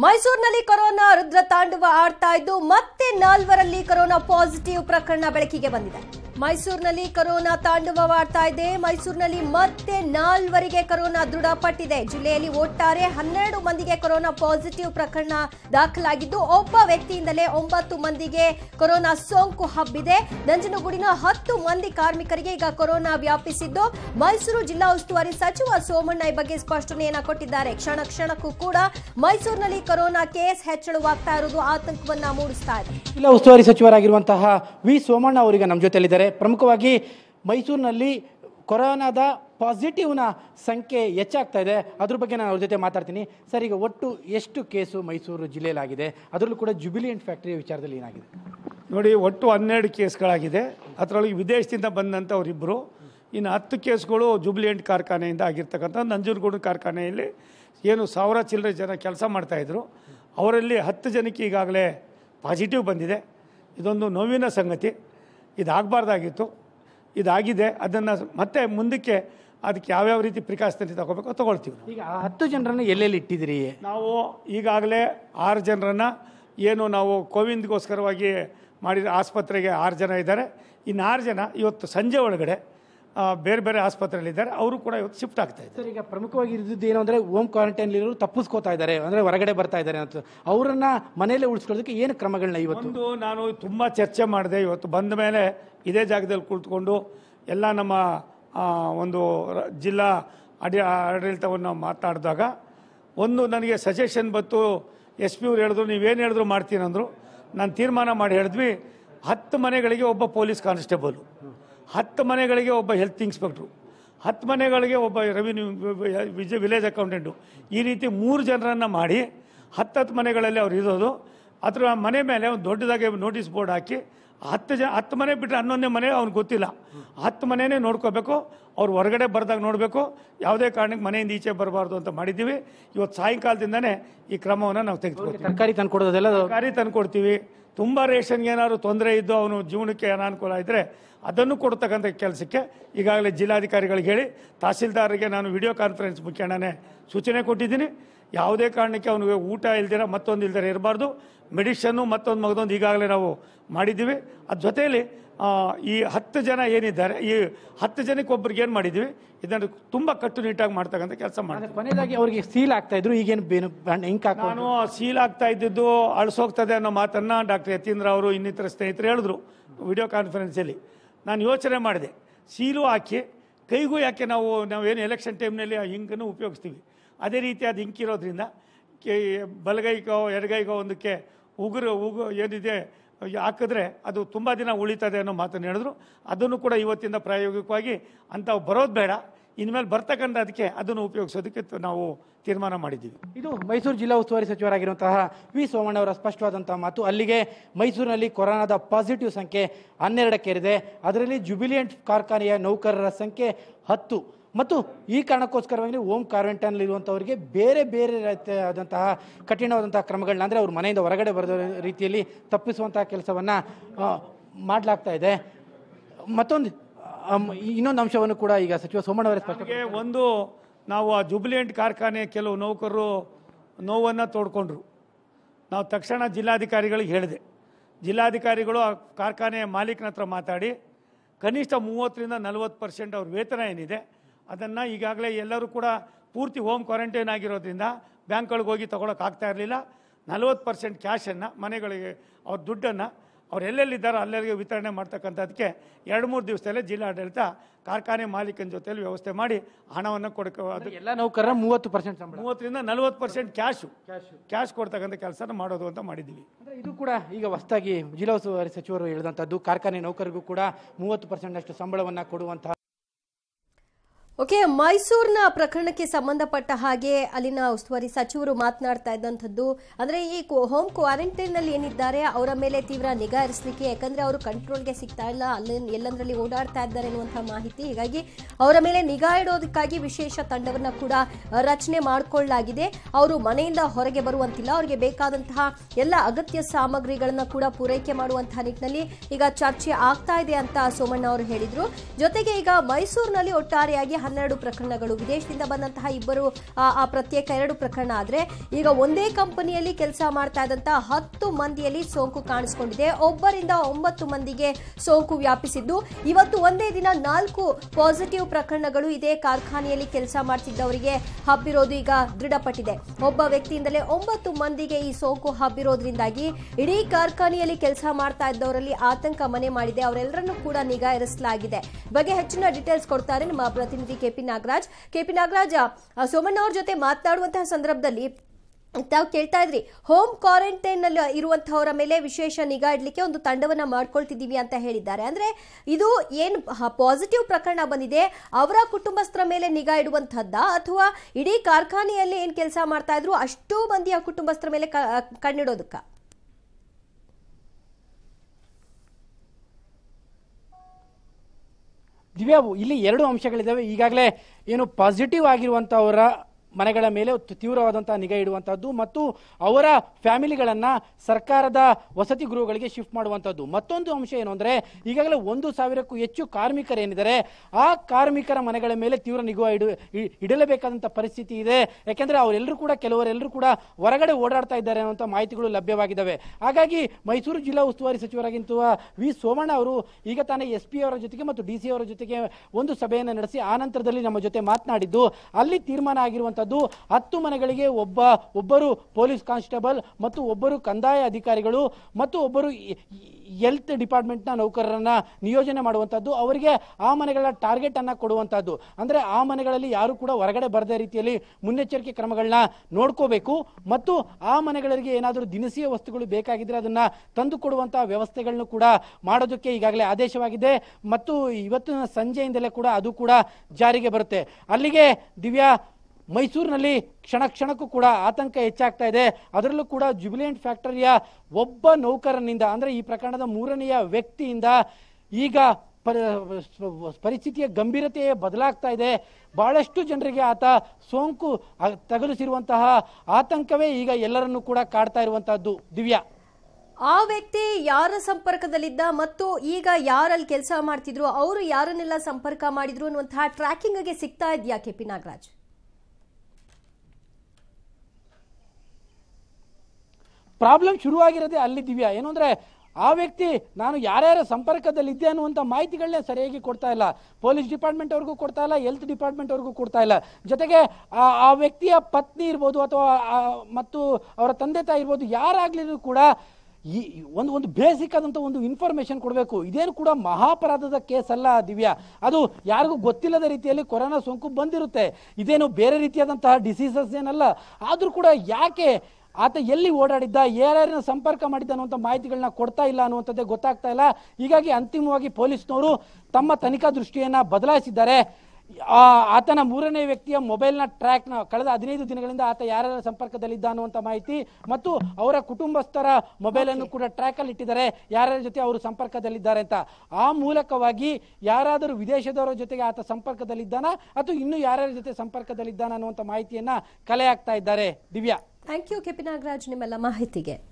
ಮೈಸೂರಿನಲ್ಲಿ ಕೊರೋನಾ ರುದ್ರ ತಾಂಡವ ಆಡ್ತಾ ಇದ್ದು ಮತ್ತೆ ನಾಲ್ವರಲ್ಲಿ ಕೊರೋನಾ ಪಾಸಿಟಿವ್ ಪ್ರಕರಣ ಬೆಳಕಿಗೆ ಬಂದಿದೆ ಮೈಸೂರಿನಲ್ಲಿ ಕೊರೋನಾ ತಾಂಡವವಾಡ್ತಾ ಇದೆ ಮೈಸೂರಿನಲ್ಲಿ ಮತ್ತೆ ನಾಲ್ವರಿಗೆ ಕೊರೋನಾ ದೃಢಪಟ್ಟಿದೆ ಜಿಲ್ಲೆಯಲ್ಲಿ ಒಟ್ಟಾರೆ ಹನ್ನೆರಡು ಮಂದಿಗೆ ಕೊರೋನಾ ಪಾಸಿಟಿವ್ ಪ್ರಕರಣ ದಾಖಲಾಗಿದ್ದು ಒಬ್ಬ ವ್ಯಕ್ತಿಯಿಂದಲೇ ಒಂಬತ್ತು ಮಂದಿಗೆ ಕೊರೋನಾ ಸೋಂಕು ಹಬ್ಬಿದೆ ನಂಜನಗೂಡಿನ ಹತ್ತು ಮಂದಿ ಕಾರ್ಮಿಕರಿಗೆ ಈಗ ಕೊರೋನಾ ವ್ಯಾಪಿಸಿದ್ದು ಮೈಸೂರು ಜಿಲ್ಲಾ ಉಸ್ತುವಾರಿ ಸಚಿವ ಸೋಮಣ್ಣ ಈ ಬಗ್ಗೆ ಸ್ಪಷ್ಟನೆಯನ್ನ ಕೊಟ್ಟಿದ್ದಾರೆ ಕ್ಷಣ ಕ್ಷಣಕ್ಕೂ ಕೂಡ ಮೈಸೂರಿನಲ್ಲಿ ಕೊರೋನಾ ಕೇಸ್ ಹೆಚ್ಚಳವಾಗ್ತಾ ಇರೋದು ಆತಂಕವನ್ನ ಮೂಡಿಸ್ತಾ ಇದೆ ಜಿಲ್ಲಾ ಉಸ್ತುವಾರಿ ಸಚಿವರಾಗಿರುವಂತಹ ವಿ ಸೋಮಣ್ಣ ಅವರಿಗೆ ನಮ್ಮ ಜೊತೆಲಿದ್ದಾರೆ ಪ್ರಮುಖವಾಗಿ ಮೈಸೂರಿನಲ್ಲಿ ಕೊರೋನಾದ ಪಾಸಿಟಿವ್ನ ಸಂಖ್ಯೆ ಹೆಚ್ಚಾಗ್ತಾ ಇದೆ ಅದ್ರ ಬಗ್ಗೆ ನಾನು ಅವ್ರ ಜೊತೆ ಮಾತಾಡ್ತೀನಿ ಸರ್ ಈಗ ಒಟ್ಟು ಎಷ್ಟು ಕೇಸು ಮೈಸೂರು ಜಿಲ್ಲೆಯಲ್ಲಾಗಿದೆ ಅದರಲ್ಲೂ ಕೂಡ ಜುಬಿಲಿಯಂಟ್ ಫ್ಯಾಕ್ಟರಿ ವಿಚಾರದಲ್ಲಿ ಏನಾಗಿದೆ ನೋಡಿ ಒಟ್ಟು ಹನ್ನೆರಡು ಕೇಸ್ಗಳಾಗಿದೆ ಅದರೊಳಗೆ ವಿದೇಶದಿಂದ ಬಂದಂಥವರಿಬ್ಬರು ಇನ್ನು ಹತ್ತು ಕೇಸ್ಗಳು ಜುಬ್ಲಿಯಂಟ್ ಕಾರ್ಖಾನೆಯಿಂದ ಆಗಿರ್ತಕ್ಕಂಥ ನಂಜನಗೂಡು ಕಾರ್ಖಾನೆಯಲ್ಲಿ ಏನು ಸಾವಿರ ಚಿಲ್ಲರೆ ಜನ ಕೆಲಸ ಮಾಡ್ತಾಯಿದ್ರು ಅವರಲ್ಲಿ ಹತ್ತು ಜನಕ್ಕೆ ಈಗಾಗಲೇ ಪಾಸಿಟಿವ್ ಬಂದಿದೆ ಇದೊಂದು ನೋವಿನ ಸಂಗತಿ ಇದಾಗಬಾರ್ದಾಗಿತ್ತು ಇದಾಗಿದೆ ಅದನ್ನು ಮತ್ತೆ ಮುಂದಕ್ಕೆ ಅದಕ್ಕೆ ಯಾವ್ಯಾವ ರೀತಿ ಪ್ರಿಕಾಷನರಿ ತಗೋಬೇಕೋ ತಗೊಳ್ತೀವಿ ನಾವು. ಈಗ ಆ ಹತ್ತು ಜನರನ್ನು ಎಲ್ಲೆಲ್ಲಿ ಇಟ್ಟಿದ್ದೀರಿ ನಾವು ಈಗಾಗಲೇ ಆರು ಜನರನ್ನು ಏನು ನಾವು ಕೋವಿಂದ್ಗೋಸ್ಕರವಾಗಿ ಮಾಡಿದ ಆಸ್ಪತ್ರೆಗೆ ಆರು ಜನ ಇದ್ದಾರೆ ಇನ್ನು ಆರು ಜನ ಇವತ್ತು ಸಂಜೆ ಒಳಗಡೆ ಆ, ಬೇರೆ ಬೇರೆ ಆಸ್ಪತ್ರೆಯಲ್ಲಿದ್ದಾರೆ ಅವರು ಕೂಡ ಇವತ್ತು ಶಿಫ್ಟ್ ಆಗ್ತಾ ಇದ್ದಾರೆ ಸರ್ ಈಗ ಪ್ರಮುಖವಾಗಿ ಇರೋದು ಏನು ಅಂದರೆ ಹೋಮ್ ಕ್ವಾರಂಟೈನ್ ಇರೋರು ತಪ್ಪಿಸ್ಕೋತಾ ಇದ್ದಾರೆ ಅಂದರೆ ಹೊರಗಡೆ ಬರ್ತಾ ಇದ್ದಾರೆ ಅಂತ ಅವರನ್ನ ಮನೆಯಲ್ಲೇ ಉಳಿಸ್ಕೊಳ್ಳೋದಕ್ಕೆ ಏನು ಕ್ರಮಗಳನ್ನ ಇವತ್ತು ಒಂದು ನಾನು ತುಂಬ ಚರ್ಚೆ ಮಾಡಿದೆ ಇವತ್ತು ಬಂದ ಮೇಲೆ ಇದೇ ಜಾಗದಲ್ಲಿ ಕುಳಿತುಕೊಂಡು ಎಲ್ಲ ನಮ್ಮ ಆ, ಒಂದು ರ- ಜಿಲ್ಲಾ ಅಡಿ ಆಡಳಿತವನ್ನು ಮಾತಾಡಿದಾಗ ಒಂದು ನನಗೆ ಸಜೆಷನ್ ಬಂತು ಎಸ್ ಪಿ ಅವ್ರು ಹೇಳಿದ್ರು ನೀವೇನು ಹೇಳಿದ್ರು ಮಾಡ್ತೀನಿ ಅಂದರು ನಾನು ತೀರ್ಮಾನ ಮಾಡಿ ಹೇಳಿದ್ವಿ ಹತ್ತು ಮನೆಗಳಿಗೆ ಒಬ್ಬ ಪೊಲೀಸ್ ಕಾನ್ಸ್ಟೇಬಲು ಹತ್ತು ಮನೆಗಳಿಗೆ ಒಬ್ಬ ಹೆಲ್ತ್ ಇನ್ಸ್ಪೆಕ್ಟ್ರು ಹತ್ತು ಮನೆಗಳಿಗೆ ಒಬ್ಬ ರೆವಿನ್ಯೂ ವಿಜಯ್ ವಿಲೇಜ್ ಅಕೌಂಟೆಂಟು ಈ ರೀತಿ ಮೂರು ಜನರನ್ನು ಮಾಡಿ ಹತ್ತತ್ತು ಮನೆಗಳಲ್ಲಿ ಅವ್ರು ಇರೋದು ಅದರ ಮನೆ ಮೇಲೆ ಒಂದು ದೊಡ್ಡದಾಗಿ ನೋಟಿಸ್ ಬೋರ್ಡ್ ಹಾಕಿ ಹತ್ತು ಜನ ಹತ್ತು ಮನೆ ಬಿಟ್ಟರೆ ಹನ್ನೊಂದನೇ ಮನೆ ಅವ್ನಿಗೆ ಗೊತ್ತಿಲ್ಲ ಹತ್ತು ಮನೆನೇ ನೋಡ್ಕೋಬೇಕು ಅವ್ರು ಹೊರಗಡೆ ಬರ್ದಾಗ ನೋಡಬೇಕು ಯಾವುದೇ ಕಾರಣಕ್ಕೆ ಮನೆಯಿಂದ ಈಚೆ ಬರಬಾರ್ದು ಅಂತ ಮಾಡಿದ್ದೀವಿ ಇವತ್ತು ಸಾಯಂಕಾಲದಿಂದನೇ ಈ ಕ್ರಮವನ್ನು ನಾವು ತೆಗೆದುಕೊಳ್ತೀವಿ ತರಕಾರಿ ತಂದು ಕೊಡೋದೆಲ್ಲ ತರಕಾರಿ ತಂದು ಕೊಡ್ತೀವಿ ತುಂಬ ರೇಷನ್ಗೆ ಏನಾದ್ರು ತೊಂದರೆ ಇದ್ದು ಅವನು ಜೀವನಕ್ಕೆ ಅನಾನುಕೂಲ ಇದ್ದರೆ ಅದನ್ನು ಕೊಡ್ತಕ್ಕಂಥ ಕೆಲಸಕ್ಕೆ ಈಗಾಗಲೇ ಜಿಲ್ಲಾಧಿಕಾರಿಗಳಿಗೆ ಹೇಳಿ ತಹಸೀಲ್ದಾರರಿಗೆ ನಾನು ವಿಡಿಯೋ ಕಾನ್ಫರೆನ್ಸ್ ಮುಖೇಣನೇ ಸೂಚನೆ ಕೊಟ್ಟಿದ್ದೀನಿ ಯಾವುದೇ ಕಾರಣಕ್ಕೆ ಅವನಿಗೆ ಊಟ ಇಲ್ದಿರ ಮತ್ತೊಂದು ಇಲ್ದಿರ ಇರಬಾರ್ದು ಮೆಡಿಷನ್ನು ಮತ್ತೊಂದು ಮಗದೊಂದು ಈಗಾಗಲೇ ನಾವು ಮಾಡಿದ್ದೀವಿ ಅದ್ರ ಜೊತೆಯಲ್ಲಿ ಆ, ಈ ಹತ್ತು ಜನ ಏನಿದ್ದಾರೆ ಈ ಹತ್ತು ಜನಕ್ಕೆ ಒಬ್ರಿಗೆ ಏನು ಮಾಡಿದ್ದೀವಿ ಇದನ್ನು ತುಂಬ ಕಟ್ಟುನಿಟ್ಟಾಗಿ ಮಾಡ್ತಕ್ಕಂಥ ಕೆಲಸ ಮಾಡಿದ್ವಿ ಕೊನೆಯದಾಗಿ ಅವರಿಗೆ ಸೀಲ್ ಆಗ್ತಾ ಇದ್ರು ಈಗೇನು ಬೇನು ಇಂಕ್ ಹಾಕೋ ನಾನು ಸೀಲ್ ಆಗ್ತಾ ಇದ್ದಿದ್ದು ಅಳಿಸೋಗ್ತದೆ ಅನ್ನೋ ಮಾತನ್ನ ಡಾಕ್ಟರ್ ಯತೀಂದ್ರ ಅವರು ಇನ್ನಿತರ ಸ್ನೇಹಿತರು ಹೇಳಿದ್ರು ವಿಡಿಯೋ ಕಾನ್ಫರೆನ್ಸಲ್ಲಿ ನಾನು ಯೋಚನೆ ಮಾಡಿದೆ ಸೀಲು ಹಾಕಿ ಕೈಗೂ ಯಾಕೆ ನಾವು ನಾವೇನು ಎಲೆಕ್ಷನ್ ಟೈಮ್ನಲ್ಲಿ ಆ ಇಂಕನ್ನು ಉಪಯೋಗಿಸ್ತೀವಿ ಅದೇ ರೀತಿ ಅದು ಇಂಕ್ ಇರೋದ್ರಿಂದ ಕೆ ಬಲಗೈಗೋ ಎಡಗೈಗೋ ಒಂದಕ್ಕೆ ಉಗುರು ಉಗು ಏನಿದೆ ಹಾಕಿದ್ರೆ ಅದು ತುಂಬ ದಿನ ಉಳಿತದೆ ಅನ್ನೋ ಮಾತನ್ನು ಹೇಳಿದ್ರು ಅದನ್ನು ಕೂಡ ಇವತ್ತಿಂದ ಪ್ರಾಯೋಗಿಕವಾಗಿ ಅಂಥವು ಬರೋದು ಬೇಡ ಇನ್ಮೇಲೆ ಬರ್ತಕ್ಕಂಥ ಅದಕ್ಕೆ ಅದನ್ನು ಉಪಯೋಗಿಸೋದಕ್ಕೆ ತ- ನಾವು ತೀರ್ಮಾನ ಮಾಡಿದ್ದೀವಿ ಇದು ಮೈಸೂರು ಜಿಲ್ಲಾ ಉಸ್ತುವಾರಿ ಸಚಿವರಾಗಿರುವಂತಹ ವಿ ಸೋಮಣ್ಣ ಅವರ ಸ್ಪಷ್ಟವಾದಂತಹ ಮಾತು ಅಲ್ಲಿಗೆ ಮೈಸೂರಿನಲ್ಲಿ ಕೊರೋನಾದ ಪಾಸಿಟಿವ್ ಸಂಖ್ಯೆ ಹನ್ನೆರಡಕ್ಕೇರಿದೆ ಅದರಲ್ಲಿ ಜುಬಿಲಿಯಂಟ್ ಕಾರ್ಖಾನೆಯ ನೌಕರರ ಸಂಖ್ಯೆ ಹತ್ತು ಮತ್ತು ಈ ಕಾರಣಕ್ಕೋಸ್ಕರವಾಗಿ ಹೋಮ್ ಕ್ವಾರಂಟೈನ್ ಇರುವಂಥವರಿಗೆ ಬೇರೆ ಬೇರೆ ರೀತಿಯಾದಂತಹ ಕಠಿಣವಾದಂತಹ ಕ್ರಮಗಳನ್ನ ಅಂದರೆ ಅವ್ರ ಮನೆಯಿಂದ ಹೊರಗಡೆ ಬರದ ರೀತಿಯಲ್ಲಿ ತಪ್ಪಿಸುವಂತಹ ಕೆಲಸವನ್ನು ಮಾಡಲಾಗ್ತಾ ಇದೆ ಮತ್ತೊಂದು ಅಮ್, ಇನ್ನೊಂದು ಅಂಶವನ್ನು ಕೂಡ ಈಗ ಸಚಿವ ಸೋಮಣ್ಣ ಅವರೇ ಸ್ಪಷ್ಟ ನಮಗೆ ಒಂದು ನಾವು ಆ ಜುಬಿಲಿಯಂಟ್ ಕಾರ್ಖಾನೆ ಕೆಲವು ನೌಕರರು ನೋವನ್ನು ತೋಡ್ಕೊಂಡ್ರು ನಾವು ತಕ್ಷಣ ಜಿಲ್ಲಾಧಿಕಾರಿಗಳಿಗೆ ಹೇಳಿದೆ ಜಿಲ್ಲಾಧಿಕಾರಿಗಳು ಆ ಕಾರ್ಖಾನೆಯ ಮಾಲೀಕನ ಹತ್ರ ಮಾತಾಡಿ ಕನಿಷ್ಠ ಮೂವತ್ತರಿಂದ ನಲವತ್ತು ಪರ್ಸೆಂಟ್ ಅವ್ರ ವೇತನ ಏನಿದೆ ಅದನ್ನು ಈಗಾಗಲೇ ಎಲ್ಲರೂ ಕೂಡ ಪೂರ್ತಿ ಹೋಮ್ ಕ್ವಾರಂಟೈನ್ ಆಗಿರೋದ್ರಿಂದ ಬ್ಯಾಂಕ್ಗಳಿಗೆ ಹೋಗಿ ತೊಗೊಳಕ್ಕೆ ಆಗ್ತಾ ಇರಲಿಲ್ಲ ನಲವತ್ತು ಪರ್ಸೆಂಟ್ ಕ್ಯಾಶನ್ನು ಮನೆಗಳಿಗೆ ಅವ್ರ ದುಡ್ಡನ್ನು ಅವ್ರು ಎಲ್ಲೆಲ್ಲಿದ್ದಾರೋ ಅಲ್ಲೆಲ್ಲಿಗೆ ವಿತರಣೆ ಮಾಡ್ತಕ್ಕಂಥದ್ದಕ್ಕೆ ಎರಡು ಮೂರು ದಿವಸದಲ್ಲೇ ಜಿಲ್ಲಾಡಳಿತ ಕಾರ್ಖಾನೆ ಮಾಲೀಕನ ಜೊತೆಲಿ ವ್ಯವಸ್ಥೆ ಮಾಡಿ ಹಣವನ್ನು ಕೊಡಕ ಅದು ಎಲ್ಲ ನೌಕರರ ಮೂವತ್ತು ಪರ್ಸೆಂಟ್ ಸಂಬಳ ಮೂವತ್ತರಿಂದ ನಲವತ್ತು ಪರ್ಸೆಂಟ್ ಕ್ಯಾಶು ಕ್ಯಾಶ್ ಕೊಡ್ತಕ್ಕಂಥ ಕೆಲಸನ ಮಾಡೋದು ಅಂತ ಮಾಡಿದ್ದೀವಿ ಅಂದ್ರೆ ಇದು ಕೂಡ ಈಗ ಹೊಸದಾಗಿ ಜಿಲ್ಲಾ ಉಸ್ತುವಾರಿ ಸಚಿವರು ಹೇಳಿದಂಥದ್ದು ಕಾರ್ಖಾನೆ ನೌಕರಿಗೂ ಕೂಡ ಮೂವತ್ತು ಪರ್ಸೆಂಟ್ ಅಷ್ಟು ಸಂಬಳವನ್ನ ಕೊಡುವಂತಹ ಓಕೆ ಮೈಸೂರಿನ ಪ್ರಕರಣಕ್ಕೆ ಸಂಬಂಧಪಟ್ಟ ಹಾಗೆ ಅಲ್ಲಿನ ಉಸ್ತುವಾರಿ ಸಚಿವರು ಮಾತನಾಡ್ತಾ ಇದ್ದಂಥದ್ದು ಅಂದ್ರೆ ಈ ಹೋಮ್ ಕ್ವಾರಂಟೈನ್ ನಲ್ಲಿ ಏನಿದ್ದಾರೆ ಅವರ ಮೇಲೆ ತೀವ್ರ ನಿಗಾ ಇರಿಸಲಿಕ್ಕೆ ಯಾಕಂದ್ರೆ ಅವರು ಕಂಟ್ರೋಲ್ಗೆ ಸಿಗ್ತಾ ಇಲ್ಲ ಅಲ್ಲಿ ಎಲ್ಲಂದ್ರಲ್ಲಿ ಓಡಾಡ್ತಾ ಇದ್ದಾರೆ ಅನ್ನುವಂಥ ಮಾಹಿತಿ ಹೀಗಾಗಿ ಅವರ ಮೇಲೆ ನಿಗಾ ಇಡೋದಕ್ಕಾಗಿ ವಿಶೇಷ ತಂಡವನ್ನ ಕೂಡ ರಚನೆ ಮಾಡಿಕೊಳ್ಳಲಾಗಿದೆ ಅವರು ಮನೆಯಿಂದ ಹೊರಗೆ ಬರುವಂತಿಲ್ಲ ಅವರಿಗೆ ಬೇಕಾದಂತಹ ಎಲ್ಲ ಅಗತ್ಯ ಸಾಮಗ್ರಿಗಳನ್ನ ಕೂಡ ಪೂರೈಕೆ ಮಾಡುವಂತಹ ನಿಟ್ಟಿನಲ್ಲಿ ಈಗ ಚರ್ಚೆ ಆಗ್ತಾ ಇದೆ ಅಂತ ಸೋಮಣ್ಣ ಅವರು ಹೇಳಿದ್ರು ಜೊತೆಗೆ ಈಗ ಮೈಸೂರಿನಲ್ಲಿ ಒಟ್ಟಾರೆಯಾಗಿ ಹನ್ನೆರಡು ಪ್ರಕರಣಗಳು ವಿದೇಶದಿಂದ ಬಂದಂತಹ ಇಬ್ಬರು ಆ, ಆ ಪ್ರತ್ಯೇಕ ಎರಡು ಪ್ರಕರಣ ಆದ್ರೆ ಈಗ ಒಂದೇ ಕಂಪನಿಯಲ್ಲಿ ಕೆಲಸ ಮಾಡ್ತಾ ಇದ್ದಂತಹ ಹತ್ತು ಮಂದಿಯಲ್ಲಿ ಸೋಂಕು ಕಾಣಿಸಿಕೊಂಡಿದೆ ಒಬ್ಬರಿಂದ ಒಂಬತ್ತು ಮಂದಿಗೆ ಸೋಂಕು ವ್ಯಾಪಿಸಿದ್ದು ಇವತ್ತು ಒಂದೇ ದಿನ ನಾಲ್ಕು ಪಾಸಿಟಿವ್ ಪ್ರಕರಣಗಳು ಇದೇ ಕಾರ್ಖಾನೆಯಲ್ಲಿ ಕೆಲಸ ಮಾಡ್ತಿದ್ದವರಿಗೆ ಹಬ್ಬಿರೋದು ಈಗ ದೃಢಪಟ್ಟಿದೆ ಒಬ್ಬ ವ್ಯಕ್ತಿಯಿಂದಲೇ ಒಂಬತ್ತು ಮಂದಿಗೆ ಈ ಸೋಂಕು ಹಬ್ಬಿರೋದ್ರಿಂದಾಗಿ ಇಡೀ ಕಾರ್ಖಾನೆಯಲ್ಲಿ ಕೆಲಸ ಮಾಡ್ತಾ ಇದ್ದವರಲ್ಲಿ ಆತಂಕ ಮನೆ ಮಾಡಿದೆ ಅವರೆಲ್ಲರನ್ನೂ ಕೂಡ ನಿಗಾ ಇರಿಸಲಾಗಿದೆ ಈ ಬಗ್ಗೆ ಹೆಚ್ಚಿನ ಡೀಟೇಲ್ಸ್ ಕೊಡ್ತಾರೆ ನಮ್ಮ ಪ್ರತಿನಿಧಿ ಕೆಪಿ ನಾಗರಾಜ್ ಕೆಪಿ ನಾಗರಾಜ್ ಆ, ಸೋಮಣ್ಣ ಅವ್ರ ಜೊತೆ ಮಾತನಾಡುವಂತಹ ಸಂದರ್ಭದಲ್ಲಿ ತಾವು ಕೇಳ್ತಾ ಇದ್ರಿ ಹೋಮ್ ಕ್ವಾರಂಟೈನ್ ನಲ್ಲಿ ಇರುವಂತಹವರ ಮೇಲೆ ವಿಶೇಷ ನಿಗಾ ಇಡ್ಲಿಕ್ಕೆ ಒಂದು ತಂಡವನ್ನ ಮಾಡ್ಕೊಳ್ತಿದೀವಿ ಅಂತ ಹೇಳಿದ್ದಾರೆ ಅಂದ್ರೆ ಇದು ಏನ್ ಪಾಸಿಟಿವ್ ಪ್ರಕರಣ ಬಂದಿದೆ ಅವರ ಕುಟುಂಬಸ್ಥರ ಮೇಲೆ ನಿಗಾ ಇಡುವಂತಹದ್ದ ಅಥವಾ ಇಡೀ ಕಾರ್ಖಾನೆಯಲ್ಲಿ ಏನ್ ಕೆಲಸ ಮಾಡ್ತಾ ಇದ್ರು ಅಷ್ಟೂ ಮಂದಿಯ ಕುಟುಂಬಸ್ಥರ ಮೇಲೆ ಕ- ಕಣ್ಣಿಡೋದಕ್ಕ ದಿವ್ಯಾ ಇಲ್ಲಿ ಎರಡು ಅಂಶಗಳಿದ್ದಾವೆ ಈಗಾಗಲೇ ಏನು ಪಾಸಿಟಿವ್ ಆಗಿರುವಂತಹವರ ಮನೆಗಳ ಮೇಲೆ ತ- ತೀವ್ರವಾದಂತಹ ನಿಗಾ ಇಡುವಂತಹದ್ದು ಮತ್ತು ಅವರ ಫ್ಯಾಮಿಲಿಗಳನ್ನ ಸರ್ಕಾರದ ವಸತಿ ಗೃಹಗಳಿಗೆ ಶಿಫ್ಟ್ ಮಾಡುವಂತದ್ದು ಮತ್ತೊಂದು ಅಂಶ ಏನು ಅಂದ್ರೆ ಈಗಾಗಲೇ ಒಂದು ಸಾವಿರಕ್ಕೂ ಹೆಚ್ಚು ಕಾರ್ಮಿಕರೇನಿದ್ದಾರೆ ಆ ಕಾರ್ಮಿಕರ ಮನೆಗಳ ಮೇಲೆ ತೀವ್ರ ನಿಗಾ ಇಡು ಇ- ಇಡಲೇಬೇಕಾದಂತ ಪರಿಸ್ಥಿತಿ ಇದೆ ಯಾಕೆಂದ್ರೆ ಅವರೆಲ್ಲರೂ ಕೂಡ ಕೆಲವರೆಲ್ಲರೂ ಕೂಡ ಹೊರಗಡೆ ಓಡಾಡ್ತಾ ಇದ್ದಾರೆ ಅನ್ನುವಂಥ ಮಾಹಿತಿಗಳು ಲಭ್ಯವಾಗಿದ್ದಾವೆ ಹಾಗಾಗಿ ಮೈಸೂರು ಜಿಲ್ಲಾ ಉಸ್ತುವಾರಿ ಸಚಿವರಾಗಿಂತಹ ವಿ ಸೋಮಣ್ಣ ಅವರು ಈಗ ತಾನೇ ಎಸ್ ಪಿ ಅವರ ಜೊತೆಗೆ ಮತ್ತು ಡಿ ಸಿ ಅವರ ಜೊತೆಗೆ ಒಂದು ಸಭೆಯನ್ನು ನಡೆಸಿ ಆ ನಂತರದಲ್ಲಿ ನಮ್ಮ ಜೊತೆ ಮಾತನಾಡಿದ್ದು ಅಲ್ಲಿ ತೀರ್ಮಾನ ಆಗಿರುವಂತದ್ದು ಹತ್ತು ಮನೆಗಳಿಗೆ ಒಬ್ಬ ಒಬ್ಬರು ಪೊಲೀಸ್ ಕಾನ್ಸ್ಟೇಬಲ್ ಮತ್ತು ಒಬ್ಬರು ಕಂದಾಯ ಅಧಿಕಾರಿಗಳು ಮತ್ತು ಒಬ್ಬರು ಹೆಲ್ತ್ ಡಿಪಾರ್ಟ್ಮೆಂಟ್ನ ನೌಕರರನ್ನ ನಿಯೋಜನೆ ಮಾಡುವಂತದ್ದು ಅವರಿಗೆ ಆ ಮನೆಗಳ ಟಾರ್ಗೆಟ್ ಅನ್ನ ಕೊಡುವಂತದ್ದು ಅಂದ್ರೆ ಆ ಮನೆಗಳಲ್ಲಿ ಯಾರು ಕೂಡ ಹೊರಗಡೆ ಬರದೇ ರೀತಿಯಲ್ಲಿ ಮುನ್ನೆಚ್ಚರಿಕೆ ಕ್ರಮಗಳನ್ನ ನೋಡ್ಕೋಬೇಕು ಮತ್ತು ಆ ಮನೆಗಳಿಗೆ ಏನಾದರೂ ದಿನಸಿಯ ವಸ್ತುಗಳು ಬೇಕಾಗಿದ್ರೆ ಅದನ್ನ ತಂದು ಕೊಡುವಂತಹ ವ್ಯವಸ್ಥೆಗಳನ್ನು ಕೂಡ ಮಾಡೋದಕ್ಕೆ ಈಗಾಗಲೇ ಆದೇಶವಾಗಿದೆ ಮತ್ತು ಇವತ್ತಿನ ಸಂಜೆಯಿಂದಲೇ ಕೂಡ ಅದು ಕೂಡ ಜಾರಿಗೆ ಬರುತ್ತೆ ಅಲ್ಲಿಗೆ ದಿವ್ಯಾ ಮೈಸೂರಿನಲ್ಲಿ ಕ್ಷಣ ಕ್ಷಣಕ್ಕೂ ಕೂಡ ಆತಂಕ ಹೆಚ್ಚಾಗ್ತಾ ಇದೆ ಅದರಲ್ಲೂ ಕೂಡ ಜುಬಿಲಿಯಂಟ್ ಫ್ಯಾಕ್ಟರಿಯ ಒಬ್ಬ ನೌಕರನಿಂದ ಅಂದ್ರೆ ಈ ಪ್ರಕರಣದ ಮೂರನೆಯ ವ್ಯಕ್ತಿಯಿಂದ ಈಗ ಪ- ಪರಿಸ್ಥಿತಿಯ ಗಂಭೀರತೆಯೇ ಬದಲಾಗ್ತಾ ಇದೆ ಬಹಳಷ್ಟು ಜನರಿಗೆ ಆತ ಸೋಂಕು ಅ- ತಗುಲಿಸಿರುವಂತಹ ಆತಂಕವೇ ಈಗ ಎಲ್ಲರನ್ನೂ ಕೂಡ ಕಾಡ್ತಾ ಇರುವಂತಹದ್ದು ದಿವ್ಯಾ ಆ ವ್ಯಕ್ತಿ ಯಾರ ಸಂಪರ್ಕದಲ್ಲಿದ್ದ ಮತ್ತು ಈಗ ಯಾರಲ್ಲಿ ಕೆಲಸ ಮಾಡ್ತಿದ್ರು ಅವರು ಯಾರನ್ನೆಲ್ಲ ಸಂಪರ್ಕ ಮಾಡಿದ್ರು ಅನ್ನುವಂತಹ ಟ್ರ್ಯಾಕಿಂಗ್ಗೆ ಸಿಗ್ತಾ ಇದೆಯಾ ಕೆಪಿ ನಾಗರಾಜ್ ಪ್ರಾಬ್ಲಮ್ ಶುರುವಾಗಿರೋದೇ ಅಲ್ಲಿ ದಿವ್ಯಾ ಏನು ಅಂದ್ರೆ ಆ ವ್ಯಕ್ತಿ ನಾನು ಯಾರ್ಯಾರ ಸಂಪರ್ಕದಲ್ಲಿದ್ದೆ ಅನ್ನುವಂಥ ಮಾಹಿತಿಗಳನ್ನೇ ಸರಿಯಾಗಿ ಕೊಡ್ತಾ ಇಲ್ಲ ಪೊಲೀಸ್ ಡಿಪಾರ್ಟ್ಮೆಂಟ್ ಅವ್ರಿಗೂ ಕೊಡ್ತಾ ಇಲ್ಲ ಹೆಲ್ತ್ ಡಿಪಾರ್ಟ್ಮೆಂಟ್ ಅವ್ರಿಗೂ ಕೊಡ್ತಾ ಇಲ್ಲ ಜೊತೆಗೆ ಆ ಆ ವ್ಯಕ್ತಿಯ ಪತ್ನಿ ಇರ್ಬೋದು ಅಥವಾ ಆ- ಮತ್ತು ಅವರ ತಂದೆ ತಾಯಿ ಇರ್ಬೋದು ಯಾರಾಗ್ಲಿದ್ರು ಕೂಡ ಈ ಒಂದು ಒಂದು ಬೇಸಿಕ್ ಆದಂಥ ಒಂದು ಇನ್ಫಾರ್ಮೇಶನ್ ಕೊಡಬೇಕು ಇದೇನು ಕೂಡ ಮಹಾಪರಾಧದ ಕೇಸ್ ಅಲ್ಲ ದಿವ್ಯಾ ಅದು ಯಾರಿಗೂ ಗೊತ್ತಿಲ್ಲದ ರೀತಿಯಲ್ಲಿ ಕೊರೋನಾ ಸೋಂಕು ಬಂದಿರುತ್ತೆ ಇದೇನು ಬೇರೆ ರೀತಿಯಾದಂತಹ ಡಿಸೀಸಸ್ ಏನಲ್ಲ ಆದ್ರೂ ಕೂಡ ಯಾಕೆ ಆತ ಎಲ್ಲಿ ಓಡಾಡಿದ್ದ ಯಾರ್ಯಾರನ್ನ ಸಂಪರ್ಕ ಮಾಡಿದ್ದ ಅನ್ನುವಂಥ ಮಾಹಿತಿಗಳನ್ನ ಕೊಡ್ತಾ ಇಲ್ಲ ಅನ್ನುವಂಥದ್ದೇ ಗೊತ್ತಾಗ್ತಾ ಇಲ್ಲ ಹೀಗಾಗಿ ಅಂತಿಮವಾಗಿ ಪೊಲೀಸ್ನವರು ತಮ್ಮ ತನಿಖಾ ದೃಷ್ಟಿಯನ್ನ ಬದಲಾಯಿಸಿದ್ದಾರೆ ಆ ಆತನ ಮೂರನೇ ವ್ಯಕ್ತಿಯ ಮೊಬೈಲ್ನ ಟ್ರ್ಯಾಕ್ನ ಕಳೆದ ಹದಿನೈದು ದಿನಗಳಿಂದ ಆತ ಯಾರ್ಯಾರ ಸಂಪರ್ಕದಲ್ಲಿದ್ದ ಅನ್ನುವಂಥ ಮಾಹಿತಿ ಮತ್ತು ಅವರ ಕುಟುಂಬಸ್ಥರ ಮೊಬೈಲ್ ಅನ್ನು ಕೂಡ ಟ್ರ್ಯಾಕ್ ಅಲ್ಲಿ ಇಟ್ಟಿದ್ದಾರೆ ಯಾರ್ಯಾರ ಜೊತೆ ಅವರು ಸಂಪರ್ಕದಲ್ಲಿದ್ದಾರೆ ಅಂತ ಆ ಮೂಲಕವಾಗಿ ಯಾರಾದರೂ ವಿದೇಶದವರ ಜೊತೆಗೆ ಆತ ಸಂಪರ್ಕದಲ್ಲಿದ್ದಾನ ಅಥವಾ ಇನ್ನು ಯಾರ್ಯಾರ ಜೊತೆ ಸಂಪರ್ಕದಲ್ಲಿದ್ದಾನ ಅನ್ನುವಂಥ ಮಾಹಿತಿಯನ್ನ ಕಲೆ ಹಾಕ್ತಾ ಇದ್ದಾರೆ Divya thank you KP Nagaraj ನಿಮ್ಮೆಲ್ಲ ಮಾಹಿತಿಗೆ